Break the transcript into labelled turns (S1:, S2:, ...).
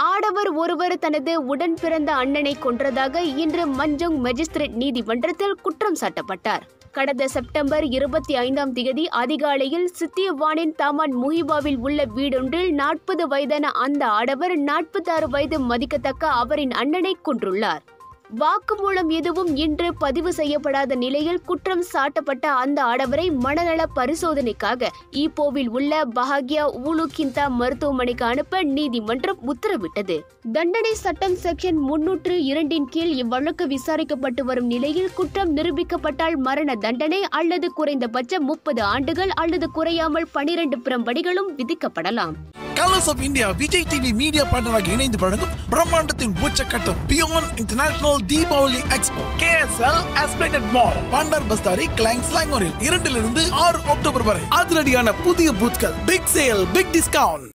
S1: ஆடவர் ஒருவர் தனது உடன் பிறந்த அண்ணனை கொன்றதாக இன்று மஞ்சோங் மேஜிஸ்திரேட் நீதிமன்றத்தில் குற்றம் சாட்டப்பட்டார் கடந்த செப்டம்பர் இருபத்தி ஐந்தாம் தேதி அதிகாலையில் சித்தியவானின் தாமான் முஹிபாவில் உள்ள வீடொன்றில் நாற்பது வயதான அந்த ஆடவர் நாற்பத்தாறு வயது மதிக்கத்தக்க அவரின் அண்ணனை கொன்றுள்ளார் வாக்குமூலம் எதுவும் இன்று பதிவு செய்யப்படாத நிலையில் குற்றம் சாட்டப்பட்ட அந்த ஆடவரை மனநல பரிசோதனைக்காக ஈப்போவில் உள்ள பஹாகியா ஊலுகிந்தா மருத்துவமனைக்கு அனுப்ப நீதிமன்றம் உத்தரவிட்டது தண்டனை சட்டம் செக்ஷன் முன்னூற்று இரண்டின் கீழ் இவ்வழக்கு விசாரிக்கப்பட்டு வரும் நிலையில் குற்றம் நிரூபிக்கப்பட்டால் மரண தண்டனை அல்லது குறைந்தபட்ச முப்பது ஆண்டுகள் அல்லது குறையாமல் பனிரெண்டு பிரம்படிகளும் விதிக்கப்படலாம்
S2: colours of India Vijay TV media பார்ட்னராக இணைந்து வழங்கும் பிரம்மாண்டத்தின் உச்சக்கட்டம் பியான் international Deepavali expo KSL esplanade mall Bandar Bestari Klang ஸ்லாங்கோரில் இரண்டிலிருந்து ஆறு அக்டோபர் வரை அதிரடியான புதிய பூத்கள் பிக் சேல் பிக் டிஸ்கவுண்ட்